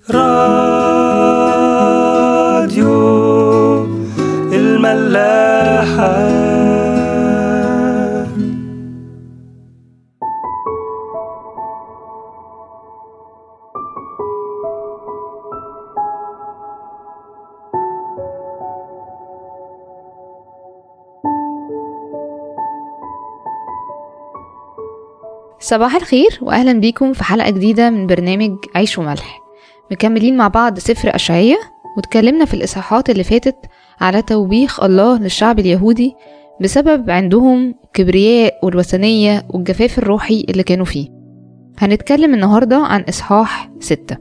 راديو الملاحة صباح الخير واهلا بيكم في حلقه جديده من برنامج عيش وملح مكملين مع بعض سفر اشعياء واتكلمنا في الاصحاحات اللي فاتت على توبيخ الله للشعب اليهودي بسبب عندهم كبرياء والوثنية والجفاف الروحي اللي كانوا فيه هنتكلم النهاردة عن إصحاح ستة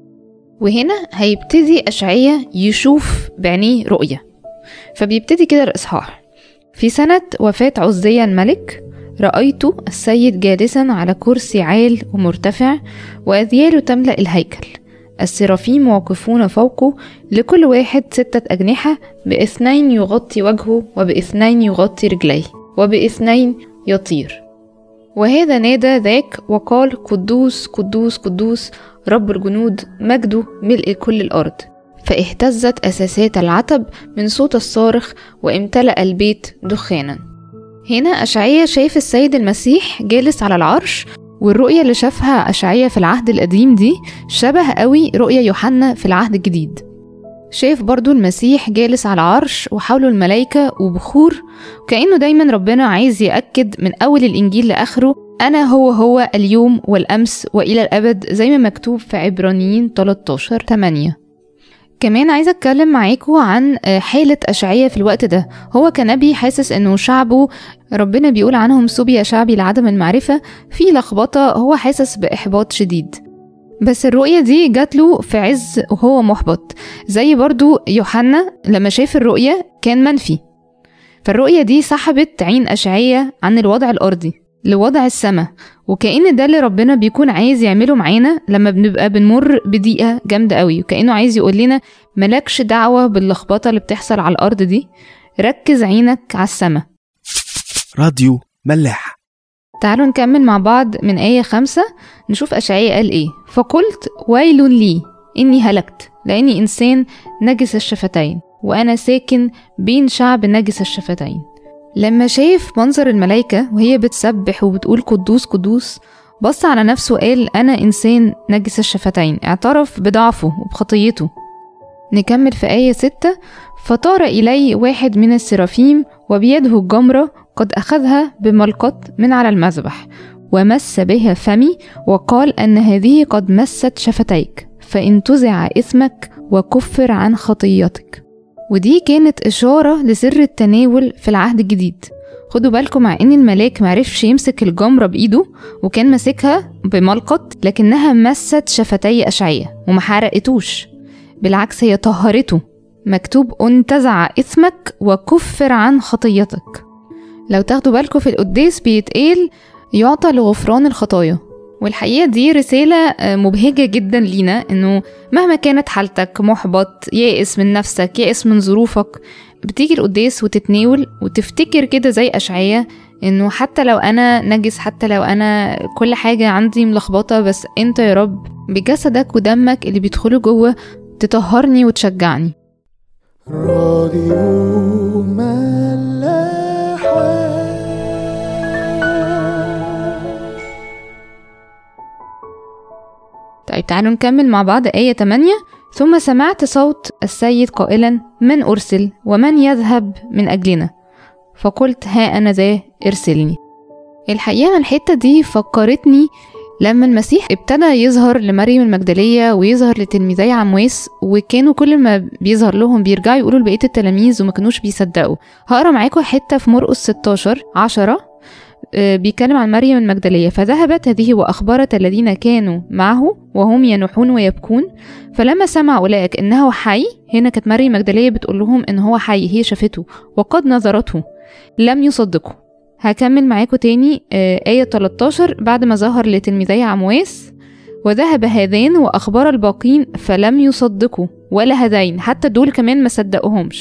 وهنا هيبتدي أشعية يشوف بعينيه رؤية فبيبتدي كده الإصحاح في سنة وفاة عزية الملك رأيت السيد جالسا على كرسي عال ومرتفع وأذياله تملأ الهيكل السرافيم واقفون فوقه لكل واحد ستة أجنحة بإثنين يغطي وجهه وبإثنين يغطي رجليه وبإثنين يطير وهذا نادى ذاك وقال قدوس قدوس قدوس رب الجنود مجده ملء كل الأرض فاهتزت أساسات العتب من صوت الصارخ وامتلأ البيت دخانا هنا أشعية شايف السيد المسيح جالس على العرش والرؤية اللي شافها أشعية في العهد القديم دي شبه قوي رؤية يوحنا في العهد الجديد شايف برضو المسيح جالس على العرش وحوله الملايكة وبخور وكأنه دايما ربنا عايز يأكد من أول الإنجيل لآخره أنا هو هو اليوم والأمس وإلى الأبد زي ما مكتوب في عبرانيين 13 8 كمان عايزة أتكلم معاكم عن حالة أشعية في الوقت ده هو كنبي حاسس إنه شعبه ربنا بيقول عنهم سبي يا شعبي لعدم المعرفة في لخبطة هو حاسس بإحباط شديد بس الرؤية دي جات له في عز وهو محبط زي برضو يوحنا لما شاف الرؤية كان منفي فالرؤية دي سحبت عين أشعية عن الوضع الأرضي لوضع السماء وكأن ده اللي ربنا بيكون عايز يعمله معانا لما بنبقى بنمر بضيقة جامدة قوي وكأنه عايز يقول لنا ملكش دعوة باللخبطة اللي بتحصل على الأرض دي ركز عينك على السماء راديو ملاح تعالوا نكمل مع بعض من آية خمسة نشوف أشعياء قال إيه فقلت ويل لي إني هلكت لأني إنسان نجس الشفتين وأنا ساكن بين شعب نجس الشفتين لما شاف منظر الملايكة وهي بتسبح وبتقول قدوس قدوس بص على نفسه وقال أنا إنسان نجس الشفتين اعترف بضعفه وبخطيته نكمل في آية ستة فطار إلي واحد من السرافيم وبيده الجمرة قد أخذها بملقط من على المذبح ومس بها فمي وقال أن هذه قد مست شفتيك فانتزع إثمك وكفر عن خطيتك ودي كانت إشارة لسر التناول في العهد الجديد خدوا بالكم مع ان الملاك معرفش يمسك الجمرة بإيده وكان ماسكها بملقط لكنها مست شفتي أشعية وما حرقتوش بالعكس هي طهرته مكتوب انتزع إثمك وكفر عن خطيتك لو تاخدوا بالكم في القداس بيتقال يعطى لغفران الخطايا والحقيقة دي رسالة مبهجة جدا لينا انه مهما كانت حالتك محبط يائس من نفسك يائس من ظروفك بتيجي القداس وتتناول وتفتكر كده زي أشعية انه حتى لو انا نجس حتى لو انا كل حاجة عندي ملخبطة بس انت يا رب بجسدك ودمك اللي بيدخلوا جوه تطهرني وتشجعني راديو ملاحة طيب تعالوا نكمل مع بعض آية 8 ثم سمعت صوت السيد قائلا من أرسل ومن يذهب من أجلنا فقلت ها أنا ذا ارسلني الحقيقة الحتة دي فكرتني لما المسيح ابتدى يظهر لمريم المجدلية ويظهر لتلميذي عمواس وكانوا كل ما بيظهر لهم بيرجعوا يقولوا لبقية التلاميذ وما كانوش بيصدقوا هقرا معاكم حتة في مرقس 16 10 بيتكلم عن مريم المجدلية فذهبت هذه وأخبرت الذين كانوا معه وهم ينوحون ويبكون فلما سمع أولئك إنه حي هنا كانت مريم المجدلية بتقول لهم إن هو حي هي شافته وقد نظرته لم يصدقوا هكمل معاكم تاني آية 13 بعد ما ظهر لتلميذي عمواس وذهب هذان وأخبر الباقين فلم يصدقوا ولا هذين حتى دول كمان ما صدقوهمش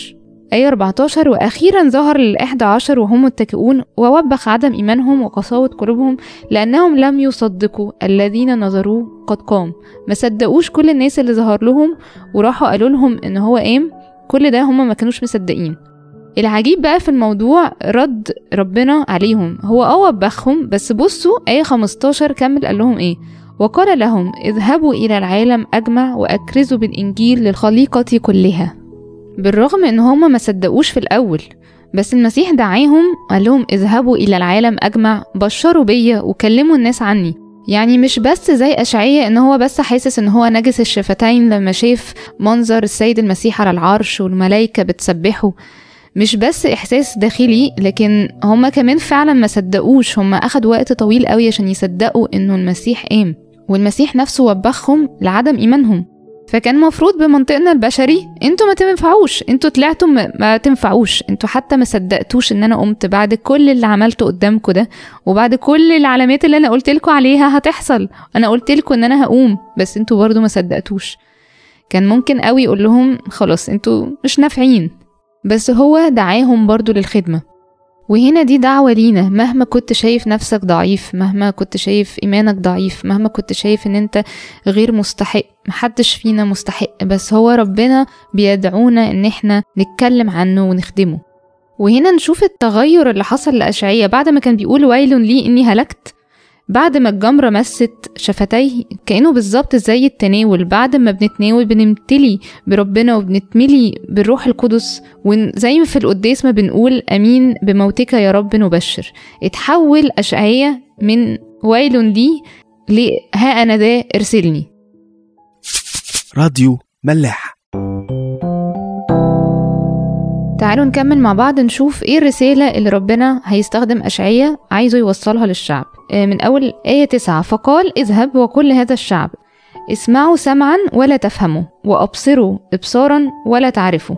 آية 14 وأخيرا ظهر للإحدى عشر وهم متكئون ووبخ عدم إيمانهم وقساوة قلوبهم لأنهم لم يصدقوا الذين نظروه قد قام ما صدقوش كل الناس اللي ظهر لهم وراحوا قالوا لهم إن هو قام كل ده هم ما كانوش مصدقين العجيب بقى في الموضوع رد ربنا عليهم هو اه وبخهم بس بصوا آية 15 كمل قال لهم إيه وقال لهم اذهبوا إلى العالم أجمع وأكرزوا بالإنجيل للخليقة كلها بالرغم ان هما ما صدقوش في الاول بس المسيح دعاهم قال لهم اذهبوا الى العالم اجمع بشروا بيا وكلموا الناس عني يعني مش بس زي أشعية إن هو بس حاسس إن هو نجس الشفتين لما شاف منظر السيد المسيح على العرش والملايكة بتسبحه مش بس إحساس داخلي لكن هما كمان فعلا ما صدقوش هما أخدوا وقت طويل قوي عشان يصدقوا إنه المسيح قام والمسيح نفسه وبخهم لعدم إيمانهم فكان مفروض بمنطقنا البشري انتوا ما تنفعوش انتوا طلعتوا ما, ما تنفعوش انتوا حتى ما صدقتوش ان انا قمت بعد كل اللي عملته قدامكم ده وبعد كل العلامات اللي انا قلت لكم عليها هتحصل انا قلت لكم ان انا هقوم بس انتوا برضو ما صدقتوش كان ممكن قوي يقول لهم خلاص انتوا مش نافعين بس هو دعاهم برضو للخدمة وهنا دي دعوة لينا مهما كنت شايف نفسك ضعيف مهما كنت شايف إيمانك ضعيف مهما كنت شايف إن أنت غير مستحق محدش فينا مستحق بس هو ربنا بيدعونا إن إحنا نتكلم عنه ونخدمه وهنا نشوف التغير اللي حصل لأشعية بعد ما كان بيقول ويل لي إني هلكت بعد ما الجمرة مست شفتيه كأنه بالظبط زي التناول بعد ما بنتناول بنمتلي بربنا وبنتملي بالروح القدس وزي ما في القداس ما بنقول أمين بموتك يا رب نبشر اتحول أشعية من ويل لي ل ها أنا ذا ارسلني راديو ملاح تعالوا نكمل مع بعض نشوف ايه الرسالة اللي ربنا هيستخدم أشعية عايزه يوصلها للشعب آه، من أول آية تسعة فقال اذهب وكل هذا الشعب اسمعوا سمعا ولا تفهموا وأبصروا إبصارا ولا تعرفوا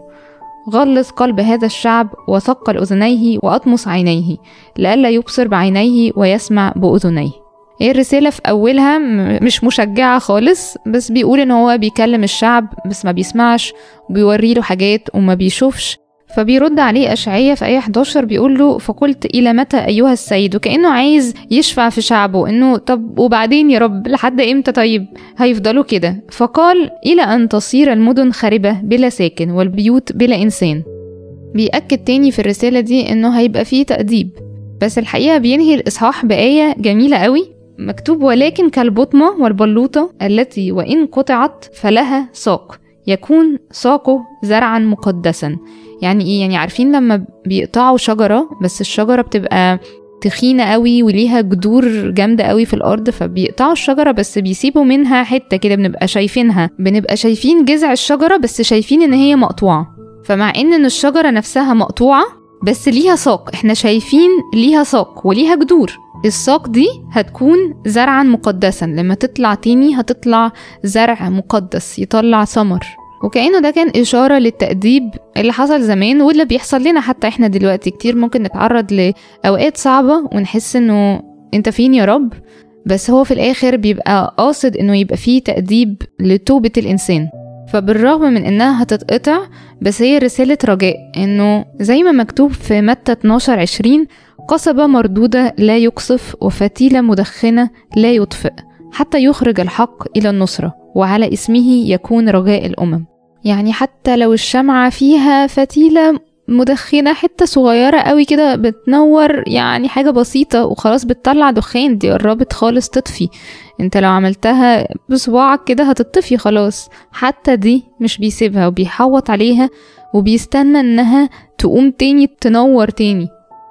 غلظ قلب هذا الشعب وثقل أذنيه وأطمس عينيه لئلا يبصر بعينيه ويسمع بأذنيه هي الرسالة في أولها م- مش مشجعة خالص بس بيقول إن هو بيكلم الشعب بس ما بيسمعش وبيوري له حاجات وما بيشوفش فبيرد عليه أشعية في آية 11 بيقول له فقلت إلى متى أيها السيد وكأنه عايز يشفع في شعبه إنه طب وبعدين يا رب لحد إمتى طيب هيفضلوا كده فقال إلى أن تصير المدن خاربة بلا ساكن والبيوت بلا إنسان بيأكد تاني في الرسالة دي إنه هيبقى فيه تأديب بس الحقيقة بينهي الإصحاح بآية جميلة قوي مكتوب ولكن كالبطمة والبلوطة التي وإن قطعت فلها ساق يكون ساقه زرعا مقدسا يعني ايه يعني عارفين لما بيقطعوا شجرة بس الشجرة بتبقى تخينة قوي وليها جذور جامدة قوي في الأرض فبيقطعوا الشجرة بس بيسيبوا منها حتة كده بنبقى شايفينها بنبقى شايفين جذع الشجرة بس شايفين إن هي مقطوعة فمع إن إن الشجرة نفسها مقطوعة بس ليها ساق احنا شايفين ليها ساق وليها جذور الساق دي هتكون زرعا مقدسا لما تطلع تاني هتطلع زرع مقدس يطلع ثمر وكأنه ده كان إشارة للتأديب اللي حصل زمان واللي بيحصل لنا حتى إحنا دلوقتي كتير ممكن نتعرض لأوقات صعبة ونحس إنه أنت فين يا رب بس هو في الآخر بيبقى قاصد إنه يبقى فيه تأديب لتوبة الإنسان فبالرغم من إنها هتتقطع بس هي رسالة رجاء إنه زي ما مكتوب في متى 12 20 قصبة مردودة لا يقصف وفتيلة مدخنة لا يطفئ حتى يخرج الحق إلى النصرة وعلى اسمه يكون رجاء الأمم يعني حتى لو الشمعة فيها فتيلة مدخنة حتة صغيرة قوي كده بتنور يعني حاجة بسيطة وخلاص بتطلع دخان دي قربت خالص تطفي انت لو عملتها بصباعك كده هتطفي خلاص حتى دي مش بيسيبها وبيحوط عليها وبيستنى انها تقوم تاني تنور تاني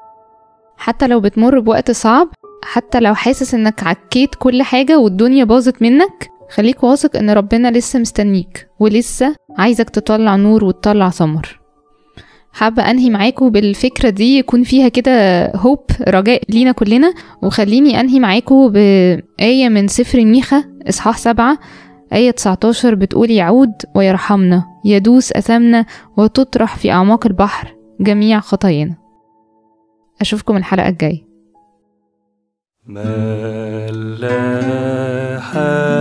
حتى لو بتمر بوقت صعب حتى لو حاسس انك عكيت كل حاجة والدنيا باظت منك خليك واثق ان ربنا لسه مستنيك ولسه عايزك تطلع نور وتطلع ثمر حابة أنهي معاكم بالفكرة دي يكون فيها كده هوب رجاء لينا كلنا وخليني أنهي معاكم بآية من سفر ميخا إصحاح سبعة آية 19 بتقول يعود ويرحمنا يدوس أثامنا وتطرح في أعماق البحر جميع خطايانا أشوفكم الحلقة الجاية ملاحة